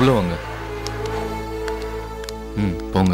உள்ள வாங்க ம் போங்க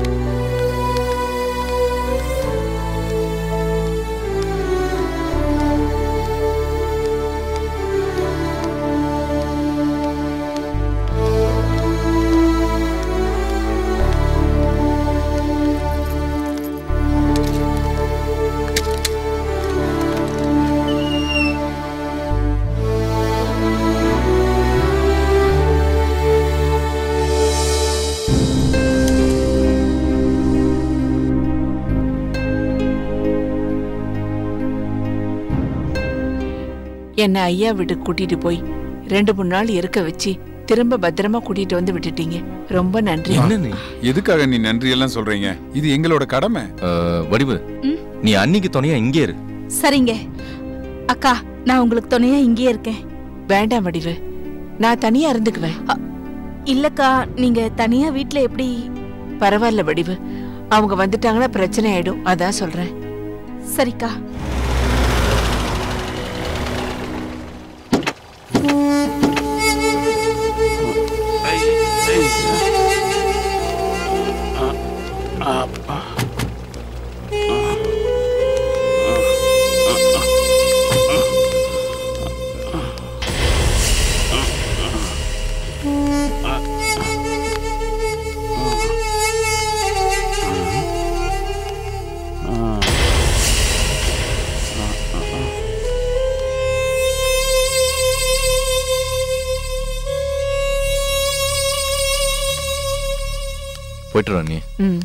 என்னை ஐயா வீட்டுக்கு கூட்டிட்டு போய் ரெண்டு மூணு நாள் இருக்க வச்சு திரும்ப பத்திரமா கூட்டிட்டு வந்து விட்டுட்டீங்க ரொம்ப நன்றி என்ன நீ எதுக்காக நீ நன்றி எல்லாம் சொல்றீங்க இது எங்களோட கடமை அஹ், வடிவு ம். நீ அன்னிக்கு துணையா இங்கே இரு சரிங்க அக்கா நான் உங்களுக்கு துணையா இங்கேயே இருக்கேன் வேண்டாம் வடிவு நான் தனியா இருந்துக்குவேன் இல்லக்கா நீங்க தனியா வீட்ல எப்படி பரவாயில்ல வடிவு அவங்க வந்துட்டாங்கன்னா பிரச்சனை ஆயிடும் அதான் சொல்றேன் சரிக்கா போயிட்டு வா நீ ம்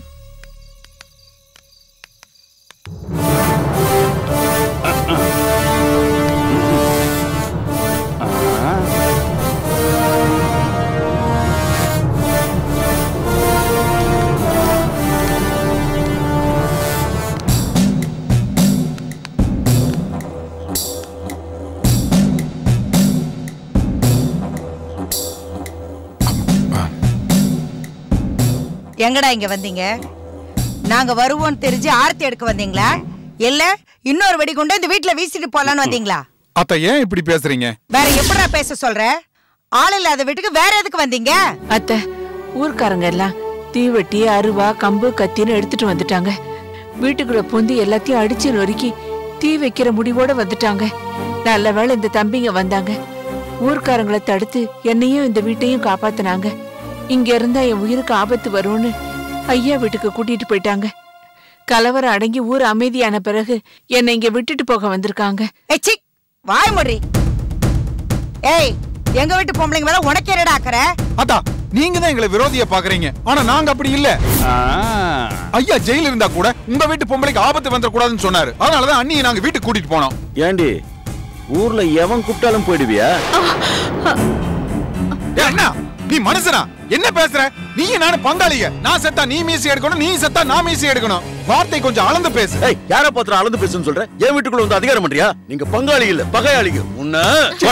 எங்கடா இங்க வந்தீங்க நாங்க வருவோம்னு தெரிஞ்சு ஆரத்தி எடுக்க வந்தீங்களா இல்ல இன்னொரு வெடிகுண்டை இந்த வீட்ல வீசிட்டு போலான்னு வந்தீங்களா அத்த ஏன் இப்படி பேசுறீங்க வேற எப்படிடா பேச சொல்ற ஆள் இல்லாத வீட்டுக்கு வேற எதுக்கு வந்தீங்க அத்தை ஊர்க்காரங்க எல்லாம் தீவெட்டி அருவா கம்பு கத்தின்னு எடுத்துட்டு வந்துட்டாங்க வீட்டுக்குள்ள புந்து எல்லாத்தையும் அடிச்சு நொறுக்கி தீ வைக்கிற முடிவோட வந்துட்டாங்க நல்ல வேளை இந்த தம்பிங்க வந்தாங்க ஊர்க்காரங்களை தடுத்து என்னையும் இந்த வீட்டையும் காப்பாத்துனாங்க இங்க இருந்தா என் உயிருக்கு ஆபத்து வரும்னு ஐயா வீட்டுக்கு கூட்டிட்டு போயிட்டாங்க கலவரம் அடங்கி ஊர் அமைதியான பிறகு என்னை இங்க விட்டுட்டு போக வந்திருக்காங்க ஏச்சி வாய் முடி ஏய் எங்க வீட்டு பொம்பளைங்க மேல உனக்கு என்னடா அக்கற அத்தா நீங்க தான் எங்களை விரோதியா பாக்குறீங்க ஆனா நாங்க அப்படி இல்ல ஐயா ஜெயில இருந்தா கூட உங்க வீட்டு பொம்பளைக்கு ஆபத்து வந்துடக்கூடாதுன்னு சொன்னாரு அதனாலதான் அண்ணியை நாங்க வீட்டுக்கு கூட்டிட்டு போனோம் ஏண்டி ஊர்ல எவன் கூப்பிட்டாலும் போயிடுவியா ஏய் அண்ணா நீ மனுஷனா என்ன பேசுற நீ நானும் பங்காளிங்க நான் செத்தா நீ மீசி எடுக்கணும் நீ செத்தா நான் மீசி எடுக்கணும் வார்த்தை கொஞ்சம் அளந்து பேசு ஏய் யார பாத்திரம் அளந்து பேசுன்னு சொல்ற என் வீட்டுக்குள்ள வந்து அதிகாரம் பண்றியா நீங்க பங்காளி இல்ல பகையாளிங்க உன்ன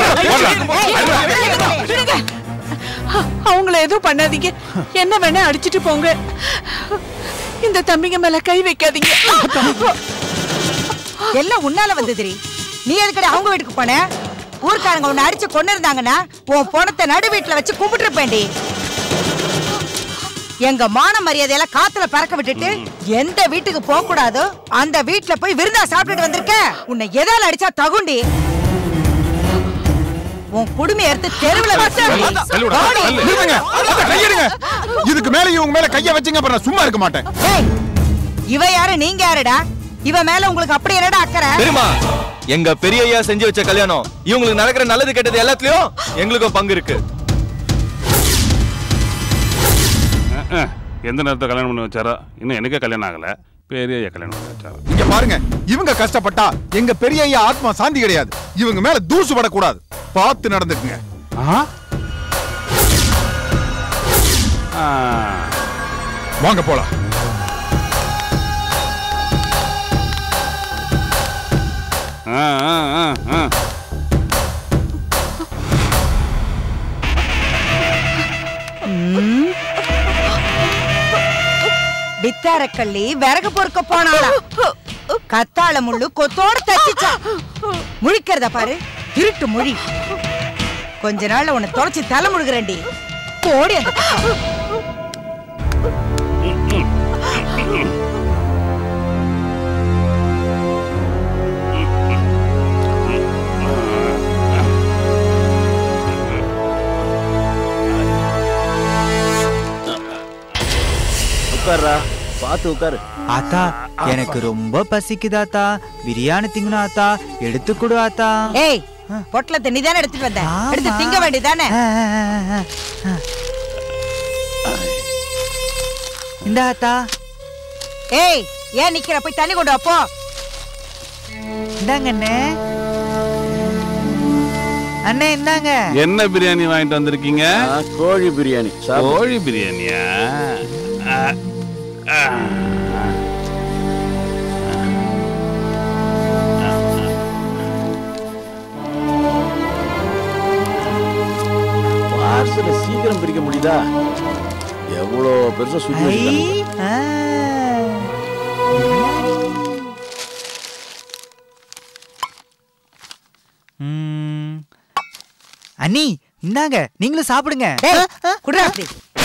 அவங்கள எதுவும் பண்ணாதீங்க என்ன வேணா அடிச்சிட்டு போங்க இந்த தம்பிங்க மேல கை வைக்காதீங்க எல்லாம் உன்னால வந்ததுரி நீ எதுக்கடி அவங்க வீட்டுக்கு போன ஊர்க்காரங்க உன்னை அடிச்சு கொண்டு இருந்தாங்கன்னா உன் பணத்தை நடு வீட்டுல வச்சு கும்பிட்டுருப்பேன்டி எங்க மான மரியாதையெல்லாம் காத்துல பறக்க விட்டுட்டு எந்த வீட்டுக்கு போக கூடாதோ அந்த வீட்டுல போய் விருந்தா சாப்பிட்டுட்டு வந்திருக்க உன்னை எதால அடிச்சா தகுண்டி உன் குடுமையை எடுத்து தெருவுல வச்சு போடி. நில்லுங்க. அத்தா, கையெடுங்க இதுக்கு மேல இவங்க மேல கைய வச்சீங்க அப்புறம் நான் சும்மா இருக்க மாட்டேன் ஏய், இவ யாரு நீங்க யாருடா இவ மேல உங்களுக்கு அப்படி என்னடா அக்கறை தெரியுமா எங்க பெரிய ஐயா செஞ்சு வச்ச கல்யாணம் இவங்களுக்கு நடக்கிற நல்லது கெட்டது எல்லாத்துலயும் எங்களுக்கும் பங்கு இருக்கு அஹ், எந்த நேரத்தை கல்யாணம் பண்ணி வச்சாரோ இன்னும் எனக்கே கல்யாணம் ஆகல பெரிய ஐயா கல்யாணம் பண்ணி வச்சாரோ இங்க பாருங்க இவங்க கஷ்டப்பட்டா எங்க பெரிய ஐயா ஆத்மா சாந்தி கிடையாது இவங்க மேல தூசு படக்கூடாது பார்த்து நடந்துக்குங்க ஆ? ஆ. வாங்க போலாம் ஆ, ஆ, ஆ, ஆ. பித்தாரக்கள்ளி விறகு பொறுக்க போனாளா கத்தாழ முள்ளு கொத்தோட தச்சிச்சா முழிக்கிறத பாரு திருட்டு மொழி கொஞ்ச நாள்ல உன்னை தொலைச்சு தலை முழுகிறேன்டி போடி அந்த பக்கம். உட்கார்றா பார்த்து உட்காரு ஆத்தா எனக்கு ரொம்ப பசிக்குது ஆத்தா பிரியாணி திங்கணும் ஆத்தா எடுத்து கொடு ஆத்தா ஏய் பொட்டலத்தை நீ தானே எடுத்துட்டு வந்த ஆமா. எடுத்து திங்க வேண்டியதானே ஆ, ஆ, ஆ, ஆ. இந்த ஆத்தா ஏய் ஏன் நிக்கிற போய் தண்ணி கொண்டு வா, போ இந்தாங்க அண்ணே அண்ணே இந்தாங்க என்ன பிரியாணி வாங்கிட்டு வந்திருக்கீங்க ஆ, கோழி பிரியாணி சாப்பிடு. கோழி பிரியாணியா ஆ, ஆ. பார்சலை சீக்கிரம் பிரிக்க முடியுதா எவ்வளோ பெருசா சுத்தி ஐ, வச்சிருக்காங்க ஆ. ம். அண்ணி இந்தாங்க நீங்களும் சாப்பிடுங்க டேய் குடுறா அப்படி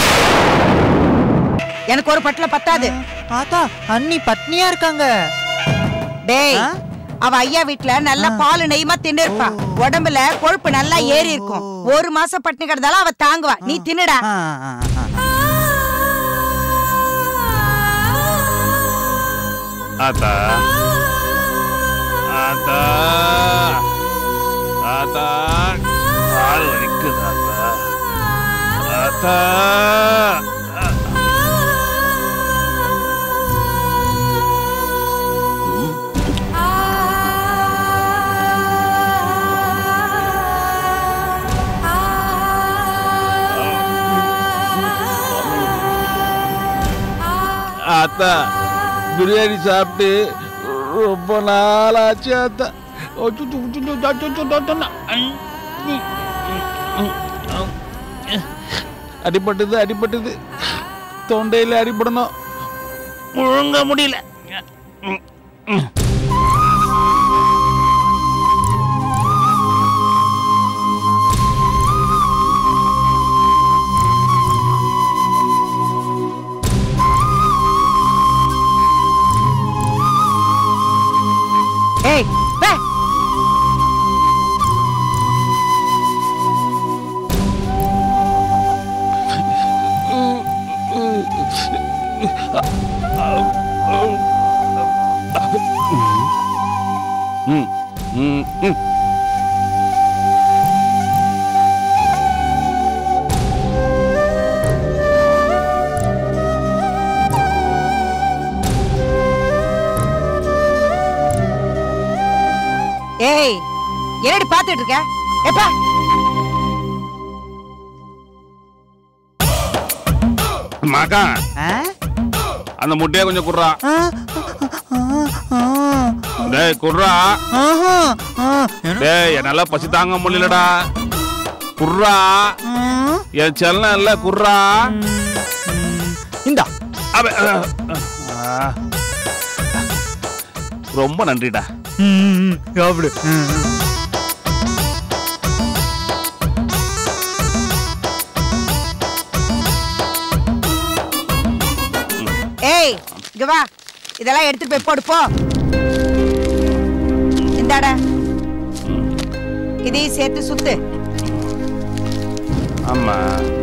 எனக்கு ஒரு பட்டல பத்தாது ஆத்தா அண்ணி பத்னியா இருக்காங்க டேய் ஆ? அவ ஐயா வீட்ல நல்லா பால் நெய்மா தின்னு இருப்பா உடம்புல கொழுப்பு நல்லா ஏறி இருக்கும் ஒரு மாசம் பட்டினி கிடந்தாலும் அவ தாங்குவா நீ தின்னுடா ஆ, ஆ, ஆ. ஆத்தா ஆத்தா ஆத்தா கால் வலிக்குது ஆத்தா ஆத்தா ஆத்தா பிரியாணி சாப்பிட்டு ரொம்ப நாளாச்சு ஆத்தா அச்சச்சோ, அச்சச்சோ, அச்சச்சோ, அச்சச்சோ, ஐ, ம், ம், ம், ம். அடிபட்டது அடிபட்டது தொண்டையில் அடிபடணும் முழுங்க முடியல ம், ம். ஏய் வா ம், ம், ம். ஏய் என்னடி பாத்துட்டு இருக்க எப்பா மகா ஆ? அந்த முட்டையை கொஞ்சம் குடுறா ஆ, ஆ, ஆ, டேய் குடுறா ஆஹா, ஆ, என்ன? டேய் என்னால பசி தாங்க முடியலடா குர்ரா ஆ, என் செல்லம் இல்ல குர்ரா ம், இந்தா அப, அஹ், அஹ். ரொம்ப நன்றிடா ம், ம், சாப்பிடு ம், ம். ஏய் இங்க வா இதெல்லாம் எடுத்துட்டு போய் போடு போ இந்தாடா இதையும் சேர்த்து சுத்து ஆமா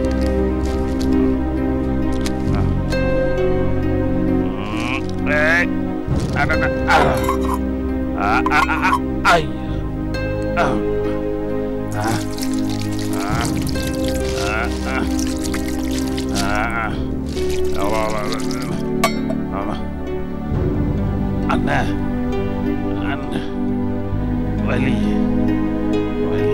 ம், ஏய், அடடா, ஆ. ஆ, ஆ, ஆ, ஆ, ஐ. ஆ. ஆ. ஆ. ஆ, ஆ. ஆ, ஆ. அவ்வளோ, அவ்வளோ, அவ்வளோ. அவ்வளோ. அண்ணா அண்ணா வலி வலி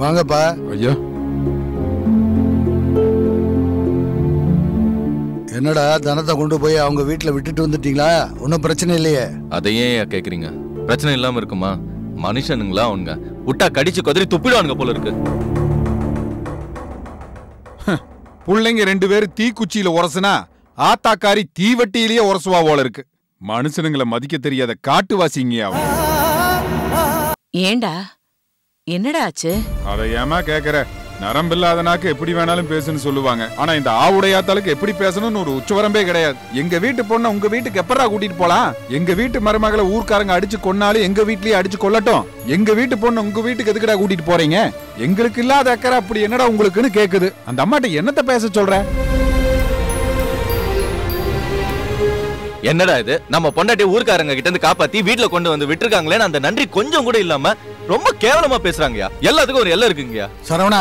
வாங்கப்பா ஐயா என்னடா தனத்தை கொண்டு போய் அவங்க வீட்டுல விட்டுட்டு வந்துட்டீங்களா ஒன்றும் பிரச்சனை இல்லையே அதையே ஏன் கேக்குறீங்க பிரச்சனை இல்லாம இருக்குமா மனுஷனுங்களா அவனுங்க விட்டா கடிச்சு கொதறி துப்பிடுவானுங்க போல இருக்கு புள்ளைங்க ரெண்டு பேரும் தீக்குச்சியில உரசுனா ஆத்தாக்காரி தீவட்டியிலேயே உரசுவா போல இருக்கு மனுஷனுங்களை மதிக்க தெரியாத காட்டுவாசிங்க அவன் ஏண்டா என்னடா ஆச்சு அதை ஏமா கேக்குற நரம்பில்லாத நாக்கு எப்படி வேணாலும் பேசுன்னு சொல்லுவாங்க ஆனா இந்த ஆவுடையாத்தாளுக்கு எப்படி பேசணும்னு ஒரு உச்சவரம்பே கிடையாது எங்க வீட்டு பொண்ணை உங்க வீட்டுக்கு எப்படா கூட்டிட்டு போலாம் எங்க வீட்டு மருமகளை ஊர்க்காரங்க அடிச்சு கொன்னாலும் எங்க வீட்லயே அடிச்சு கொல்லட்டும் எங்க வீட்டு பொண்ணு உங்க வீட்டுக்கு எதுக்குடா கூட்டிட்டு போறீங்க எங்களுக்கு இல்லாத அக்கறை அப்படி என்னடா உங்களுக்குன்னு கேக்குது அந்த அம்மாட்ட என்னத்த பேச சொல்ற என்னடா இது நம்ம பொண்டாட்டி ஊர்க்காரங்க கிட்ட இருந்து காப்பாத்தி வீட்டுல கொண்டு வந்து விட்டுருக்காங்களேன்னு அந்த நன்றி கொஞ்சம் கூட இல்லாம ரொம்ப கேவலமா பேசுறாங்கயா எல்லாத்துக்கும் ஒரு எல்லை இருக்குங்கயா சரவணா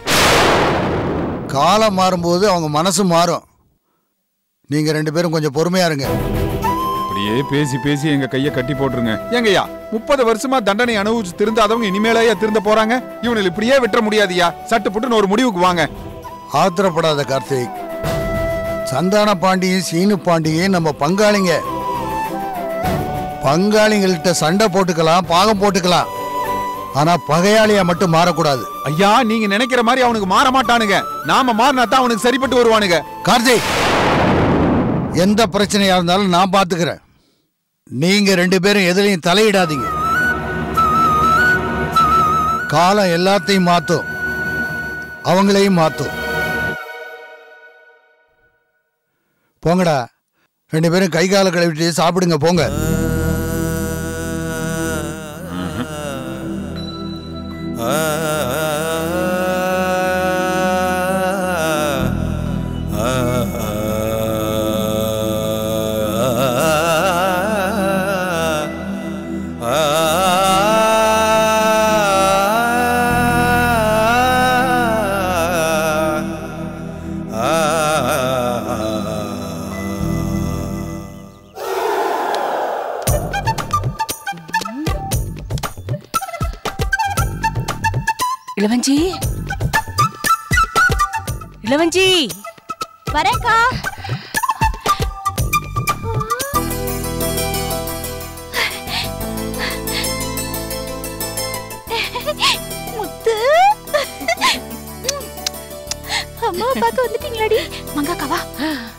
காலம் மாறும்போது அவங்க மனசு மாறும் நீங்க ரெண்டு பேரும் கொஞ்சம் பொறுமையா இருங்க அப்படியே பேசி பேசி எங்க கைய கட்டி போட்டுருங்க ஏங்கய்யா முப்பது வருஷமா தண்டனை அனுபவிச்சு திருந்தாதவங்க இனிமேலையா திருந்த போறாங்க இவனுக்கு இப்படியே விட்டுற முடியாதுயா சட்டு புட்டுன்னு ஒரு முடிவுக்கு வாங்க ஆத்திரப்படாத கார்த்திக் சந்தான பாண்டியும் சீனு பாண்டியும் நம்ம பங்காளிங்க பங்காளிங்கள்ட்ட சண்டை போட்டுக்கலாம் பாகம் போட்டுக்கலாம் ஆனா பகையாளியா மட்டும் மாறக்கூடாது ஐயா நீங்க நினைக்கிற மாதிரி அவனுக்கு மாற மாட்டானுங்க நாம மாறினா தான் அவனுக்கு சரிப்பட்டு வருவானுங்க கார்த்திக் எந்த பிரச்சனையா இருந்தாலும் நான் பாத்துக்கிறேன் நீங்க ரெண்டு பேரும் எதுலையும் தலையிடாதீங்க காலம் எல்லாத்தையும் மாத்தும் அவங்களையும் மாத்தும் போங்கடா ரெண்டு பேரும் கை காலை கழுவிட்டு சாப்பிடுங்க போங்க இளவஞ்சி இளவஞ்சி வரேன்க்கா முத்து அம்மா பார்க்க வந்துட்டீங்களாடி மங்காக்கா வா